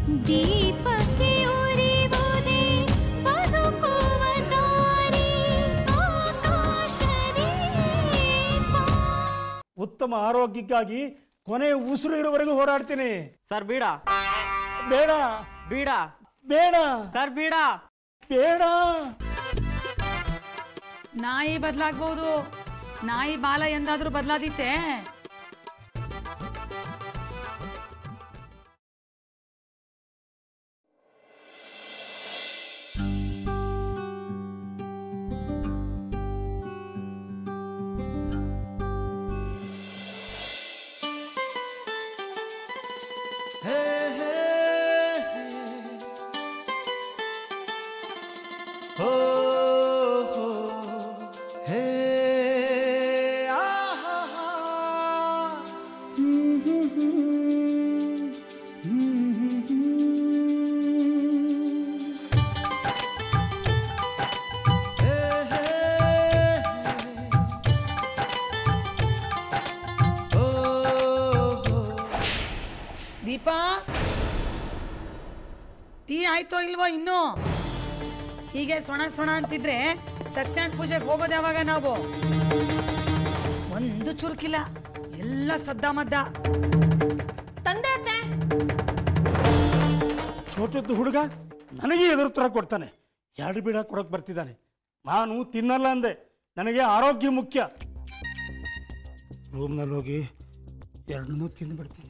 ದೀಪಕ್ಕೆ ಉರಿವುದೇ ಬದುಕುವ ದಾರಿ ಆಕಾಶದೀಪ ಉತ್ತಮ ಆರೋಗ್ಯಕ್ಕಾಗಿ ಕೊನೆ ಉಸಿರು ಇರುವವರೆಗೂ ಹೋರಾಡ್ತೀನಿ ಸರ್ ಬೀಡ ಬೇಡ ಬೀಡ ಬೇಡ ಸರ್ ಬೀಡ ಬೇಡ ನಾಯಿ ಬದಲಾಗ್ಬೋದು ನಾಯಿ ಬಾಲ ಎಂದಾದ್ರೂ ಬದಲಾದೀತೆ ದೀಪಾ ಟೀ ಆಯ್ತೋ ಇಲ್ವೋ ಇನ್ನು ಹೀಗೆ ಸೊಣ ಸೊಣ ಅಂತಿದ್ರೆ ಸತ್ಯನಾರಾಯಣ ಪೂಜೆಗೆ ಹೋಗೋದು ಯಾವಾಗ ನಾವು ಒಂದು ಚುರುಕಿಲ್ಲ ಎಲ್ಲ ಸದ್ದ ಮದ್ದ ತಂದೆ ಅತ್ತೆ ಚೋಟದ್ದು ಹುಡುಗ ನನಗೆ ಎದುರುತ್ತರ ಕೊಡ್ತಾನೆ ಎರಡು ಬೀಡ ಕೊಡಕ್ ಬರ್ತಿದ್ದಾನೆ ನಾನು ತಿನ್ನಲ್ಲ ಅಂದೆ ನನಗೆ ಆರೋಗ್ಯ ಮುಖ್ಯ ರೂಮ್ನಲ್ಲಿ ಹೋಗಿ ಎರಡನ್ನೂ ತಿಂದ್ಬಿಡ್ತೀನಿ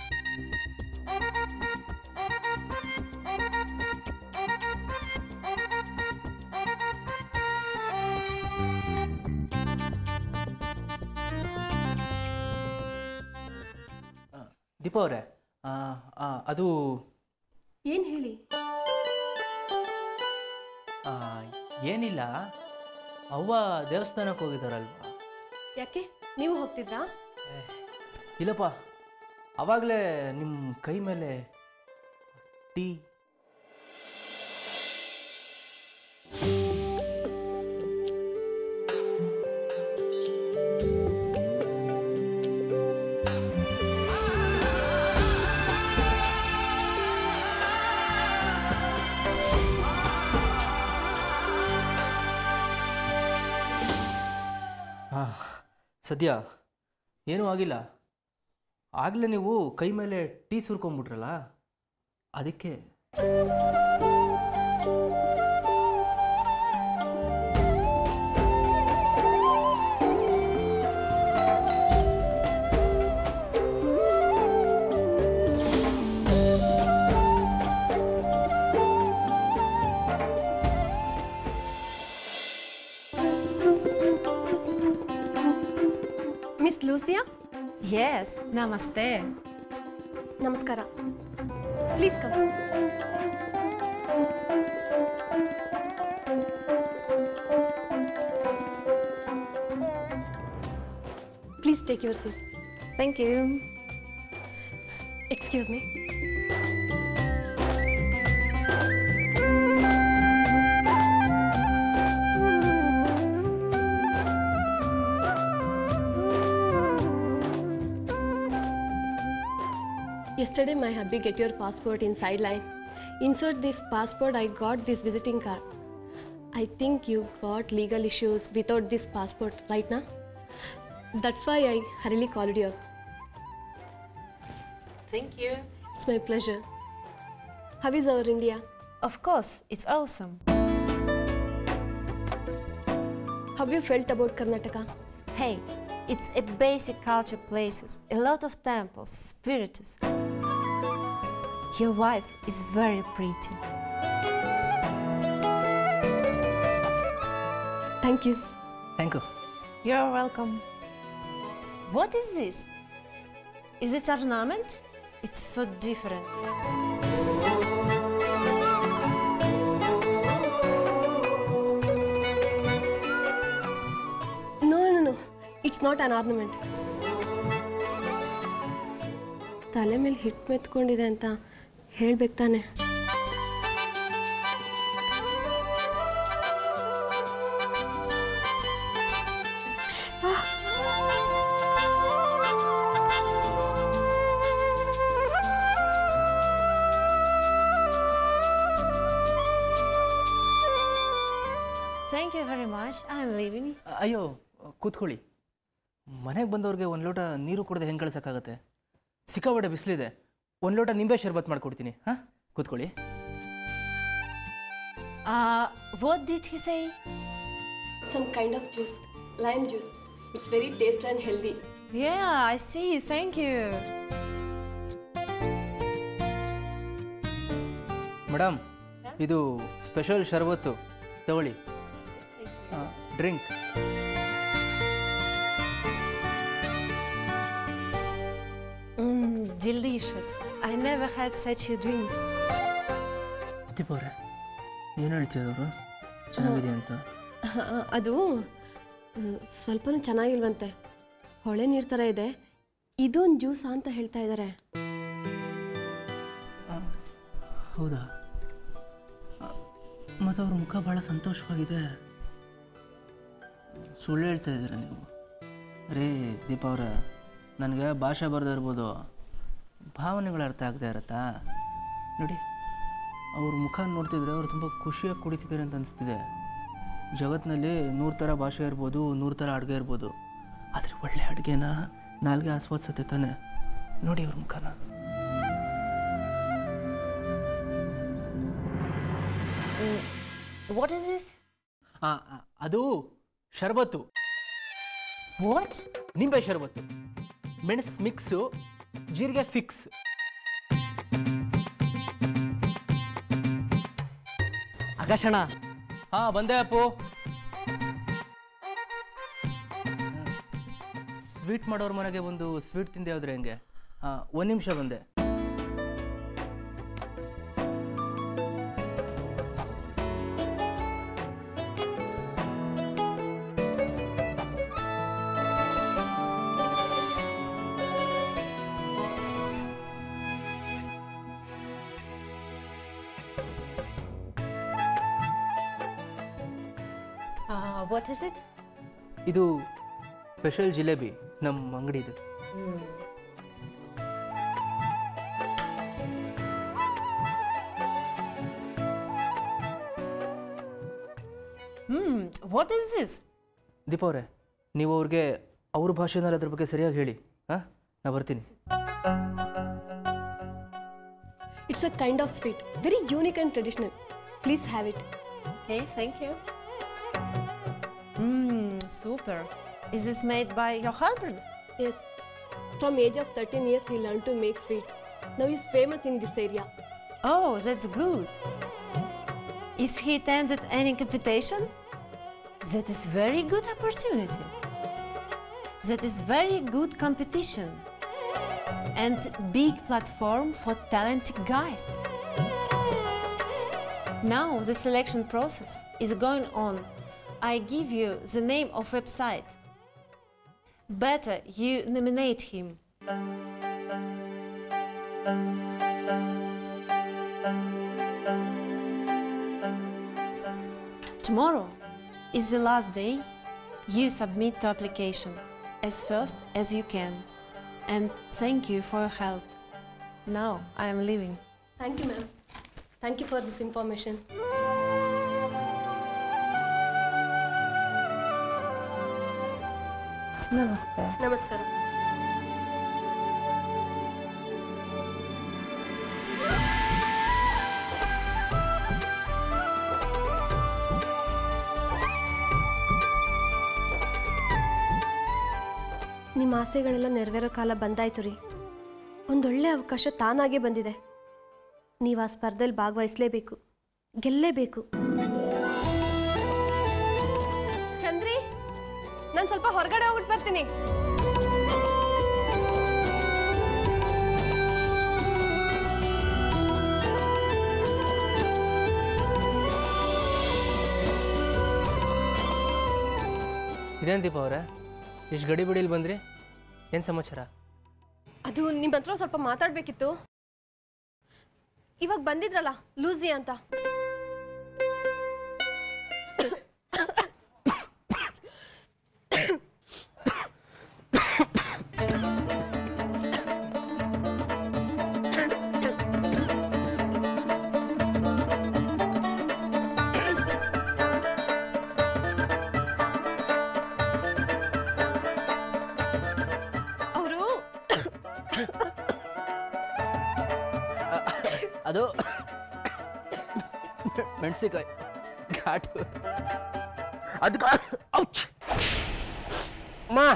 ದೀಪ ಅವರೇ ಅದು ಏನ್ ಹೇಳಿ ಆ, ಏನಿಲ್ಲ ಅವ್ವ ದೇವಸ್ಥಾನಕ್ಕೆ ಹೋಗಿದ್ದಾರಲ್ವಾ ಯಾಕೆ ನೀವು ಹೋಗ್ತಿದ್ರಾ ಏ, ಇಲ್ಲಪ್ಪ ಅವಾಗಲೇ ನಿಮ್ಮ ಕೈ ಮೇಲೆ ಟೀ ಹಾಂ ಸದ್ಯ ಏನೂ ಆಗಿಲ್ಲ ಆಗಲೇ ನೀವು ಕೈ ಮೇಲೆ ಟೀ ಸುರ್ಕೊಂಬಿಟ್ರಲ್ಲ ಅದಕ್ಕೆ ಮಿಸ್ ಲೂಸಿಯಾ Yes, namaste. ನಮಸ್ಕಾರ please come please take your seat Thank you. Excuse me Yesterday, my hubby get your passport in sideline. Insert this passport, I got this visiting card. I think you got legal issues without this passport right now. That's why I hurriedly called you. Thank you. It's my pleasure. How is our India? Of course, it's awesome. How you felt about Karnataka? Hey, it's a basic culture places, a lot of temples, spiritus. Your wife is very pretty. Thank you. Thank you You're welcome. What is this? Is it ornament? It's so different. No, no, no. It's not an ornament. ತಲೆ ಮೇಲೆ hit ಮೆತ್ಕೊಂಡಿದೆ ಅಂತ ಹೇಳ್ಬೇಕು ತಾನೆ thank you very much. I'm leaving. ಅಯ್ಯೋ ಕೂತ್ಕೊಳ್ಳಿ ಮನೆಗೆ ಬಂದವ್ರಿಗೆ ಒಂದು ಲೋಟ ನೀರು ಕುಡ್ದೆ ಹೆಂಗೆ ಕಳ್ಸೋಕ್ಕಾಗತ್ತೆ ಸಿಕ್ಕಾಪಟ್ಟೆ ಬಿಸಿಲಿದೆ ಒಂದು ಲೋಟ ನಿಂಬೆ ಶರ್ಬತ್ ಮಾಡ್ಕೊಡ್ತೀನಿ ಹಾಂ ಕೂತ್ಕೊಳ್ಳಿ Uh, what did he say? Some kind of juice, lime juice. It's very tasty and healthy. Yeah, I see. Thank you. Madam ಇದು ಸ್ಪೆಷಲ್ ಶರ್ಬತ್ತು ತಗೊಳ್ಳಿ drink Mm, delicious. I never had such a drink. Deepa ಅವರೇ ಏನು ಹೇಳ್ತಿರೋರು ಚೆನ್ನಾಗಿದೆ ಅಂತ ಅದು ಮ್, ಸ್ವಲ್ಪನೂ ಚೆನ್ನಾಗಿಲ್ವಂತೆ ಹೊಳೆ ನೀರು ಥರ ಇದೆ ಇದೊಂದು ಜ್ಯೂಸಾ ಅಂತ ಹೇಳ್ತಾ ಇದ್ದಾರೆ ಹೌದಾ ಮತ್ತು ಅವ್ರ ಮುಖ ಭಾಳ ಸಂತೋಷವಾಗಿದೆ ಸುಳ್ಳು ಹೇಳ್ತಾ ಇದ್ದೀರಾ ನೀವು ರೇ ದೀಪ ಅವರೇ ನನಗೆ ಭಾಷೆ ಬರದೇ ಇರ್ಬೋದು ಭಾವನೆಗಳು ಅರ್ಥ ಆಗದೆ ಇರತ್ತಾ ನೋಡಿ ಅವ್ರ ಮುಖ ನೋಡ್ತಿದ್ರೆ ಅವ್ರು ತುಂಬ ಖುಷಿಯಾಗಿ ಕುಡಿತಿದ್ದಾರೆ ಅಂತ ಅನಿಸ್ತಿದೆ ಜಗತ್ತಿನಲ್ಲಿ ನೂರು ಥರ ಭಾಷೆ ಇರ್ಬೋದು ನೂರು ಥರ ಅಡುಗೆ ಇರ್ಬೋದು ಆದರೆ ಒಳ್ಳೆ ಅಡುಗೆನ ನಾಲ್ಗೆ ಆಸ್ವಾದಿಸುತ್ತೆ ತಾನೆ ನೋಡಿ ಅವ್ರ ಮುಖನ What is this? ಆ, ಆ, ಅದು ಶರ್ಬತ್ತು What? ನಿಂಬೆ ಶರ್ಬತ್ತು ಮೆಣಸ್ ಮಿಕ್ಸು ಜೀರಿಗೆ ಫಿಕ್ಸ್ ಆಕಾಶಣ್ಣ ಹಾ ಬಂದೆ ಅಪ್ಪು ಸ್ವೀಟ್ ಮಾಡೋರ ಮನೆಗೆ ಒಂದು ಸ್ವೀಟ್ ತಿಂದೆ ಹೋದ್ರೆ ಹೆಂಗೆ ಹಾಂ ಒಂದು ನಿಮಿಷ ಬಂದೆ Uh, what is it? ಇದು ಸ್ಪೆಷಲ್ ಜಿಲೇಬಿ ನಮ್ಮ ಅಂಗಡಿದು Hmm, what is this? ದೀಪ ಅವರೇ ನೀವು ಅವ್ರಿಗೆ ಅವ್ರ ಭಾಷೆನಲ್ಲಿ ಅದ್ರ ಬಗ್ಗೆ ಸರಿಯಾಗಿ ಹೇಳಿ ಹಾಂ ನಾ ಬರ್ತೀನಿ it's a kind of sweet very unique and traditional please have it Okay, thank you. Mmm, super. Is this made by your husband? Yes from age of thirteen years he learn to make sweets now is famous in this area Oh, that's good. Is he attended any competition? That is very good opportunity. That is very good competition. And big platform for talented guys. Now the selection process is going on. I give you the name of website. Better you nominate him. Tomorrow is the last day. You submit the application as fast as you can. And thank you for your help. Now I am leaving. Thank you ma'am thank you for this information Namaste. ನಮಸ್ಕಾರ ನಿಮ್ಮ ಆಸೆಗಳೆಲ್ಲ ನೆರವೇರೋ ಕಾಲ ಬಂದಾಯ್ತು ರೀ ಒಂದೊಳ್ಳೆ ಅವಕಾಶ ತಾನಾಗೇ ಬಂದಿದೆ ನೀವು ಆ ಸ್ಪರ್ಧೆಯಲ್ಲಿ ಭಾಗವಹಿಸಲೇಬೇಕು ಗೆಲ್ಲೇಬೇಕು ಚಂದ್ರಿ ನಾನು ಸ್ವಲ್ಪ ಹೊರಗಡೆ ಹೋಗ್ಬಿಟ್ಟು ಬರ್ತೀನಿ ಇದೇನು ದೀಪ ಅವರೇ ಎಷ್ಟು ಗಡಿ ಬಿಡಿಲಿ ಬಂದ್ರಿ ಏನು ಸಮಾಚಾರ ಅದು ನಿಮ್ಮ ಹತ್ರ ಸ್ವಲ್ಪ ಮಾತಾಡಬೇಕಿತ್ತು ಇವಾಗ ಬಂದಿದ್ರಲ್ಲ ಲೂಸಿ ಅಂತ ಅದು ಮೆಣಸಿಕಾಯಿ ಘಾಟು ಅದು ಔಚ್ ಮಾ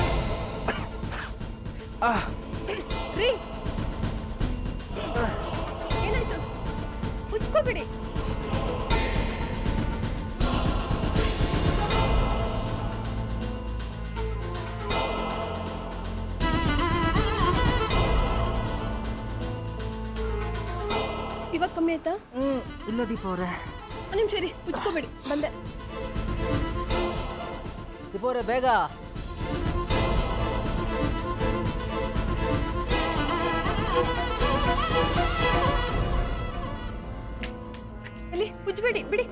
ರೀ ಏನಾಯ್ತು ಉಚ್ಕೋಬಿಡಿ ಇವಾಗ ಕಮ್ಮಿ ಆಯ್ತಾ ಇಲ್ಲ ದೀಪ ಅವರೇ ಒಂದು ನಿಮಿಷ ರೀ ಉಚ್ಕೋಬೇಡಿ ಬಂದೆ ದೀಪ ಅವರೇ ಬೇಗ ಇಲ್ಲಿ ಉಜ್ಬೇಡಿ ಬಿಡಿ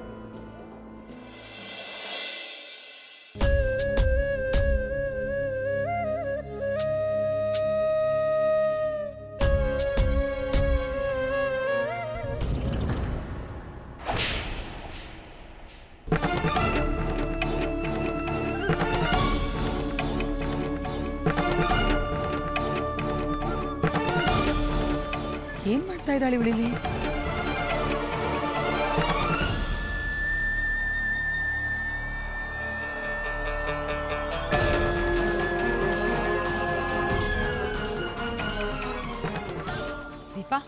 ಏನ್ ಮಾಡ್ತಾ ಇದ್ದಾಳೆ ಇವಳಿಲ್ಲಿ ದೀಪಾ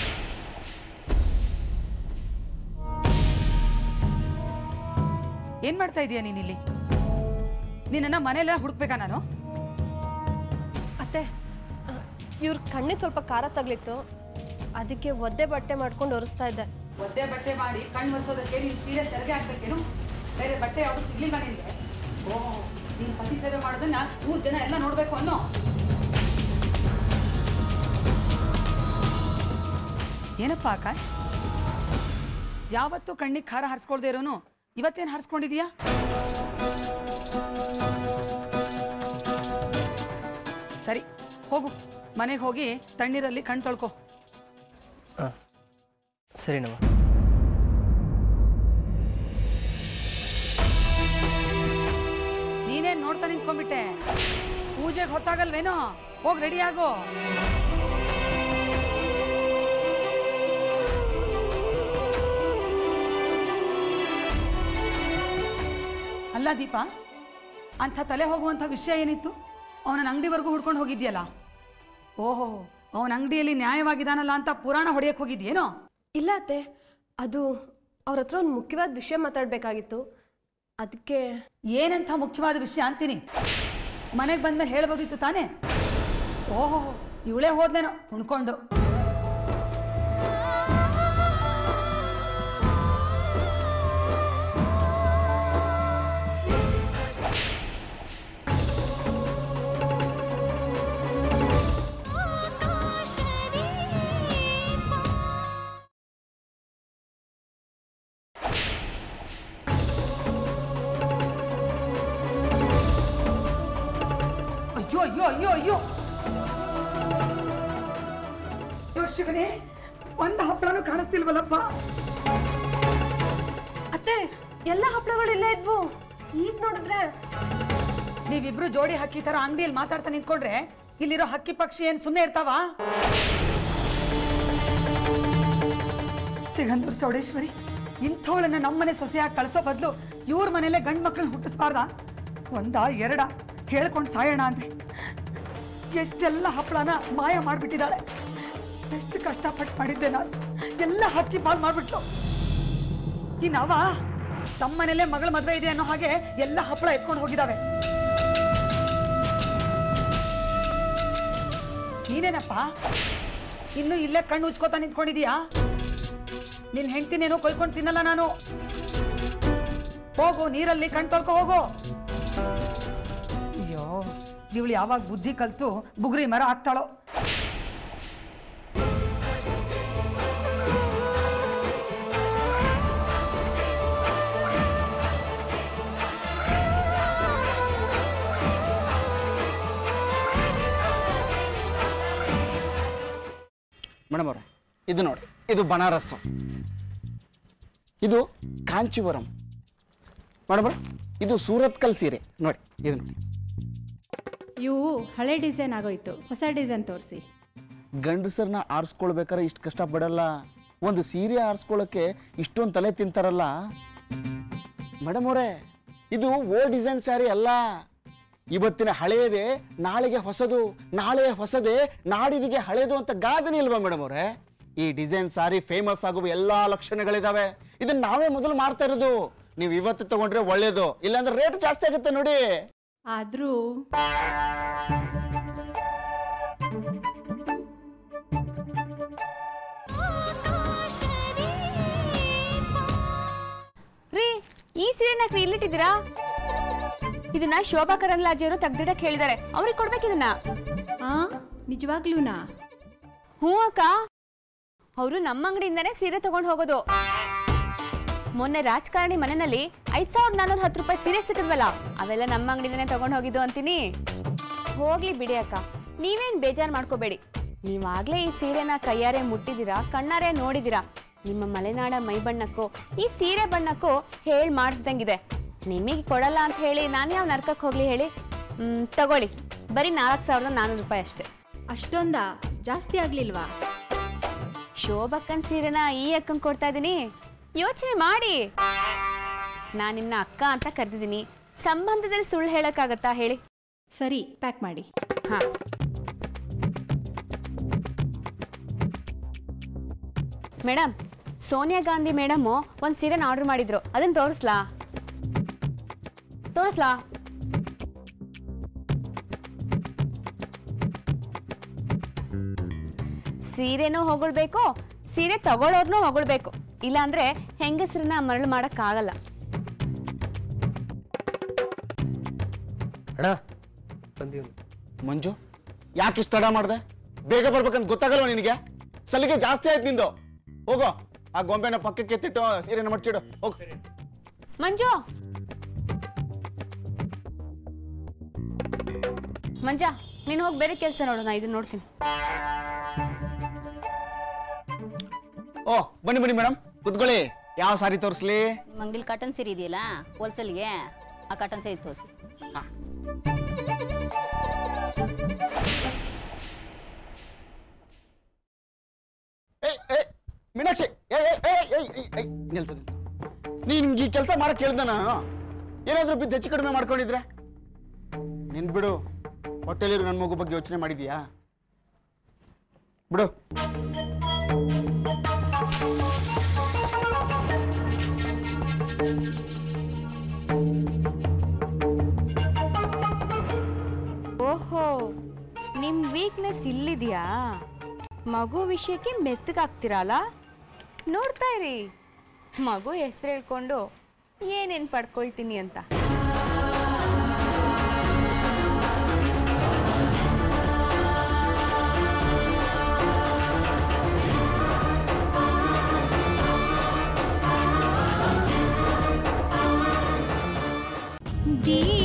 ಏನ್ ಮಾಡ್ತಾ ಇದೀಯ ನೀನಿಲ್ಲಿ ನಿನ್ನನ್ನ ಮನೆಯಲ್ಲ ಹುಡುಕ್ಬೇಕಾ ನಾನು ಅತ್ತೆ ಇವ್ರ ಕಣ್ಣಿಗೆ ಸ್ವಲ್ಪ ಖಾರ ತಗ್ಲಿತ್ತು ಅದಕ್ಕೆ ಒದ್ದೆ ಬಟ್ಟೆ ಮಾಡ್ಕೊಂಡು ಒರೆಸ್ತಾ ಇದ್ದೆ ಒದ್ದೆ ಬಟ್ಟೆ ಮಾಡಿ ಕಣ್ಣು ಒರೆಸೋದಕ್ಕೆ ನೀನು ಸೀರೆ ಸೆರಗೆ ಹಾಕ್ಬೇಕೇನು ಬೇರೆ ಬಟ್ಟೆ ಯಾವುದು ಸಿಗ್ಲಿಲ್ಲ ನಿನಗೆ ಓಹ್ ನೀನು ಪತಿ ಸೇವೆ ಮಾಡೋದನ್ನ ಮೂರು ಜನ ಎಲ್ಲ ನೋಡ್ಬೇಕು ಅನ್ನೋ ಏನಪ್ಪ ಆಕಾಶ್ ಯಾವತ್ತೂ ಕಣ್ಣಿಗೆ ಖಾರ ಹರಿಸ್ಕೊಳ್ದೇ ಇರೋನು ಇವತ್ತೇನು ಹರಿಸ್ಕೊಂಡಿದೀಯಾ ಸರಿ ಹೋಗು ಮನೆಗೆ ಹೋಗಿ ತಣ್ಣೀರಲ್ಲಿ ಕಣ್ ತೊಳ್ಕೊ ಸರಿನಮ್ಮ ನೀನೇನ್ ನೋಡ್ತಾ ನಿಂತ್ಕೊಂಡ್ಬಿಟ್ಟೆ ಪೂಜೆಗೆ ಹೊತ್ತಾಗಲ್ವೇನೋ ಹೋಗಿ ರೆಡಿ ಆಗೋ ಅಲ್ಲ ದೀಪ ಅಂಥ ತಲೆ ಹೋಗುವಂಥ ವಿಷಯ ಏನಿತ್ತು ಅವನ ಅಂಗಡಿವರೆಗೂ ಹುಡ್ಕೊಂಡು ಹೋಗಿದ್ಯಲ್ಲ ಓಹೋ ಅವನ ಅಂಗಡಿಯಲ್ಲಿ ನ್ಯಾಯವಾಗಿದಾನಲ್ಲ ಅಂತ ಪುರಾಣ ಹೊಡೆಯಕ್ಕೆ ಹೋಗಿದ್ಯೇನೋ ಇಲ್ಲ ಅತ್ತೆ ಅದು ಅವ್ರ ಹತ್ರ ಒಂದು ಮುಖ್ಯವಾದ ವಿಷಯ ಮಾತಾಡಬೇಕಾಗಿತ್ತು ಅದಕ್ಕೆ ಏನಂತ ಮುಖ್ಯವಾದ ವಿಷಯ ಅಂತೀನಿ ಮನೆಗೆ ಬಂದ್ಮೇಲೆ ಹೇಳ್ಬೋದಿತ್ತು ತಾನೇ ಓಹೋ ಇವಳೇ ಹೋದ್ಲೇನೋ ಕುಣ್ಕೊಂಡು ಅಯ್ಯೋ ಅಯ್ಯೋ ಅಯ್ಯೋ ಅಯ್ಯೋ ಅಯ್ಯೋ ಶಿವನೇ ಒಂದು ಹಪ್ಪಳನೂ ಕಾಣಿಸ್ತಿಲ್ವಲ್ಲಪ್ಪ ಅತ್ತೆ ಎಲ್ಲ ಹಪ್ಪಳಗಳು ಇಲ್ಲೇ ಇದ್ವು ಈಗ ನೋಡಿದ್ರೆ ನೀವಿಬ್ರು ಜೋಡಿ ಹಕ್ಕಿ ತರ ಅಂಗಡಿಯಲ್ಲಿ ಮಾತಾಡ್ತಾ ನಿಂತ್ಕೊಂಡ್ರೆ ಇಲ್ಲಿರೋ ಹಕ್ಕಿ ಪಕ್ಷಿ ಏನ್ ಸುಮ್ಮನೆ ಇರ್ತಾವ ಸಿಗಂದೂರು ಚೌಡೇಶ್ವರಿ ಇಂಥವಳನ್ನ ನಮ್ಮನೆ ಸೊಸೆಯಾಗಿ ಕಳಿಸೋ ಬದಲು ಇವ್ರ ಮನೇಲೆ ಗಂಡು ಮಕ್ಕಳನ್ನ ಹುಟ್ಟಿಸ್ಬಾರ್ದ ಒಂದ ಎರಡ ಹೇಳ್ಕೊಂಡು ಸಾಯೋಣ ಅಂದ್ರೆ ಎಷ್ಟೆಲ್ಲ ಹಪ್ಪಳನ ಮಾಯ ಮಾಡಿಬಿಟ್ಟಿದ್ದಾಳೆ ಎಷ್ಟು ಕಷ್ಟಪಟ್ಟು ಮಾಡಿದ್ದೆ ನಾನು ಎಲ್ಲ ಹಕ್ಕಿ ಪಾಲ್ ಮಾಡ್ಬಿಟ್ಲು ಇನ್ನವ ತಮ್ಮನೇಲೆ ಮಗಳ ಮದ್ವೆ ಇದೆ ಅನ್ನೋ ಹಾಗೆ ಎಲ್ಲ ಹಪ್ಪಳ ಎತ್ಕೊಂಡು ಹೋಗಿದಾವೆ ನೀನೇನಪ್ಪ ಇನ್ನು ಇಲ್ಲೇ ಕಣ್ಣು ಉಚ್ಕೋತಾ ನಿಂತ್ಕೊಂಡಿದೀಯಾ ನಿನ್ ಹೆಂಡ್ತಿನೇನೋ ಕೊಯ್ಕೊಂಡು ತಿನ್ನಲ್ಲ ನಾನು ಹೋಗು ನೀರಲ್ಲಿ ಕಣ್ ತೊಳ್ಕೊ ಹೋಗು ಅಯ್ಯೋ ಇವಳು ಯಾವಾಗ ಬುದ್ಧಿ ಕಲ್ತು ಬುಗುರಿ ಮರ ಆಗ್ತಾಳೋ ಮೇಡಮ್ ಅವ್ರೆ ಇದು ನೋಡಿ ಇದು ಬನಾರಸ್ ಇದು ಕಾಂಚೀವರಂ ಮೇಡಮ್ ಅವ್ರೆ ಇದು ಸೂರತ್ ಕಲ್ ಸೀರೆ ನೋಡಿ ಇದು ನೋಡಿ ಇವು ಹಳೆ ಡಿಸೈನ್ ಆಗೋಯ್ತು ಹೊಸ ಡಿಸೈನ್ ತೋರಿಸಿ ಗಂಡಸರನ್ನ ಆರಿಸ್ಕೊಳ್ಬೇಕಾದ್ರೆ ಇಷ್ಟು ಕಷ್ಟಪಡಲ್ಲ ಒಂದು ಸೀರೆ ಆರಿಸ್ಕೊಳ್ಳೋಕ್ಕೆ ಇಷ್ಟೊಂದು ತಲೆ ತಿಂತಾರಲ್ಲ ಮೇಡಮ್ ಅವರೇ ಇದು ಓಲ್ಡ್ ಡಿಸೈನ್ ಸ್ಯಾರಿ ಅಲ್ಲ ಇವತ್ತಿನ ಹಳೆಯದೇ ನಾಳೆಗೆ ಹೊಸದು ನಾಳೆ ಹೊಸದೇ ನಾಡಿದಿಗೆ ಹಳೆಯದು ಅಂತ ಗಾದನೆ ಇಲ್ವಾ ಮೇಡಮ್ ಅವರೇ ಈ ಡಿಸೈನ್ ಸಾರಿ ಫೇಮಸ್ ಆಗುವ ಎಲ್ಲಾ ಲಕ್ಷಣಗಳಿದಾವೆ ಇದನ್ನ ನಾವೇ ಮೊದಲು ಮಾಡ್ತಾ ಇರೋದು ನೀವು ಇವತ್ತು ತಗೊಂಡ್ರೆ ಒಳ್ಳೇದು ಇಲ್ಲಾಂದ್ರೆ ರೇಟ್ ಜಾಸ್ತಿ ಆಗುತ್ತೆ ನೋಡಿ ಆದರೂ ರೀ ಈ ಸೀರೆನ ಇಲ್ಲಿಟ್ಟಿದ್ದೀರಾ ಇದನ್ನ ಶೋಭಾ ಕರಂದ್ಲಾಜೆ ಅವರು ತೆಗ್ದಿಡಕ್ ಹೇಳಿದ್ದಾರೆ ಅವ್ರಿಗೆ ಕೊಡ್ಬೇಕು ಇದನ್ನ ಆ ನಿಜವಾಗ್ಲೂನಾ ಹ್ಞೂ ಅಕ್ಕ ಅವರು ನಮ್ಮ ಅಂಗಡಿಯಿಂದನೇ ಸೀರೆ ತಗೊಂಡು ಹೋಗೋದು ಮೊನ್ನೆ ರಾಜಕಾರಣಿ ಮನೆಯಲ್ಲಿ ಐದ್ ಸಾವಿರದ ನಾನ್ನೂರ ಹತ್ತು ರೂಪಾಯಿ ಸೀರೆ ಸಿಕ್ಕದ್ವಲ್ಲ ಅವೆಲ್ಲ ನಮ್ಮ ಅಂಗಡಿಯಿಂದನೇ ತಗೊಂಡು ಹೋಗಿದ್ದು ಅಂತೀನಿ ಹೋಗ್ಲಿ ಬಿಡಿ ಅಕ್ಕ ನೀವೇನ್ ಬೇಜಾರು ಮಾಡ್ಕೋಬೇಡಿ ನೀವಾಗ್ಲೇ ಈ ಸೀರೆನ ಕೈಯಾರೆ ಮುಟ್ಟಿದ್ದೀರಾ ಕಣ್ಣಾರೆ ನೋಡಿದ್ದೀರಾ ನಿಮ್ಮ ಮಲೆನಾಡ ಮೈ ಬಣ್ಣಕ್ಕೂ ಈ ಸೀರೆ ಬಣ್ಣಕ್ಕೂ ಹೇಳ್ ಮಾಡಿಸ್ದಂಗಿದೆ ನಿಮಗೆ ಕೊಡಲ್ಲ ಅಂತ ಹೇಳಿ ನಾನು ಯಾವ ನರ್ಕಕ್ಕೆ ಹೋಗ್ಲಿ ಹೇಳಿ ಹ್ಮ್, ತಗೊಳ್ಳಿ ಬರೀ ನಾಲ್ಕು ಸಾವಿರದ ನಾನ್ನೂರು ರೂಪಾಯಿ ಅಷ್ಟೇ ಅಷ್ಟೊಂದಾ ಜಾಸ್ತಿ ಆಗ್ಲಿಲ್ವಾ ಶೋಭಕ್ಕನ್ ಸೀರೆನ ಈ ಅಕ್ಕಂಗೆ ಕೊಡ್ತಾ ಇದ್ದೀನಿ ಯೋಚನೆ ಮಾಡಿ ನಾನು ನಿನ್ನ ಅಕ್ಕ ಅಂತ ಕರೆದಿದ್ದೀನಿ ಸಂಬಂಧದಲ್ಲಿ ಸುಳ್ಳು ಹೇಳಕ್ಕಾಗತ್ತಾ ಹೇಳಿ ಸರಿ ಪ್ಯಾಕ್ ಮಾಡಿ ಹಾ ಮೇಡಮ್ ಸೋನಿಯಾ ಗಾಂಧಿ ಮೇಡಮು ಒಂದು ಸೀರೆನ ಆರ್ಡರ್ ಮಾಡಿದ್ರು ಅದನ್ನ ತೋರಿಸ್ಲಾ ತೋರಿಸ್ಲಾ ಸೀರೆನೂ ಹೊಗಳ್ಬೇಕು ಸೀರೆ ತಗೊಳ್ಳೋರ್ನೂ ಹೊಗಳ್ಬೇಕು ಇಲ್ಲಾಂದ್ರೆ ಹೆಂಗಸರನ್ನ ಮರಳು ಮಾಡಕ್ಕಾಗಲ್ಲ ಅಣ್ಣ ಬಂದೀವಿ ಮಂಜು ಯಾಕೆ ಇಷ್ಟು ತಡ ಮಾಡಿದೆ ಬೇಗ ಬರ್ಬೇಕಂತ ಗೊತ್ತಾಗಲ್ವ ನಿನಗೆ ಸಲಿಗೆ ಜಾಸ್ತಿ ಆಯ್ತು ನಿಂದು ಹೋಗೋ ಆ ಗೊಂಬೆನ ಪಕ್ಕಕ್ಕೆ ಎತ್ತಿಟ್ಟು ಸೀರೆನ ಮಡ್ಚಿಡು ಹೋಗ್ ಮಂಜು ಮಂಜ ನೀನು ಹೋಗಿ ಬೇರೆ ಕೆಲಸ ನೋಡು ನಾ ಇದನ್ನ ನೋಡ್ತೀನಿ ಓ ಬನ್ನಿ ಬನ್ನಿ ಮೇಡಮ್ ಕುತ್ಕೊಳ್ಳಿ ಯಾವ ಸಾರಿ ತೋರಿಸ್ಲಿ ನಿಮ್ಮ ಅಂಗಡಿಲಿ ಕಾಟನ್ ಸೀರೆ ಇದೆಯಲ್ಲ ಹೋಲ್ಸೇಲ್ಗೆ ಆ ಕಾಟನ್ ಸೀರೆ ತೋರಿಸಿ ಏಯ್ ಏಯ್ ಮೀನಾಕ್ಷಿ ಏಯ್ ಏಯ್ ಏಯ್ ಏಯ್ ಏಯ್ ಏಯ್ ನಿಲ್ಸು ನಿಲ್ಸು ನೀನ್ ಈ ಕೆಲಸ ಮಾಡಕ್ ಹೇಳ್ದ ನಾನು ಏನಾದ್ರೂ ಬಿದ್ದು ಹೆಚ್ಚು ಕಡಿಮೆ ಮಾಡ್ಕೊಂಡಿದ್ರೆ ನಿಂದ್ ಬಿಡು ಹೊಟ್ಟೆಲಿರೋ ನನ್ನ ಮಗು ಬಗ್ಗೆ ಯೋಚನೆ ಮಾಡಿದ್ಯಾ ಬಿಡು ಓಹೋ ನಿಮ್ ವೀಕ್ನೆಸ್ ಇಲ್ಲಿದೆಯಾ ಮಗು ವಿಷಯಕ್ಕೆ ಮೆತ್ತಗಾಗ್ತಿರಲ್ಲ ನೋಡ್ತಾ ಇರಿ ಮಗು ಹೆಸರು ಹೇಳ್ಕೊಂಡು ಏನೇನು ಪಡ್ಕೊಳ್ತೀನಿ ಅಂತ दी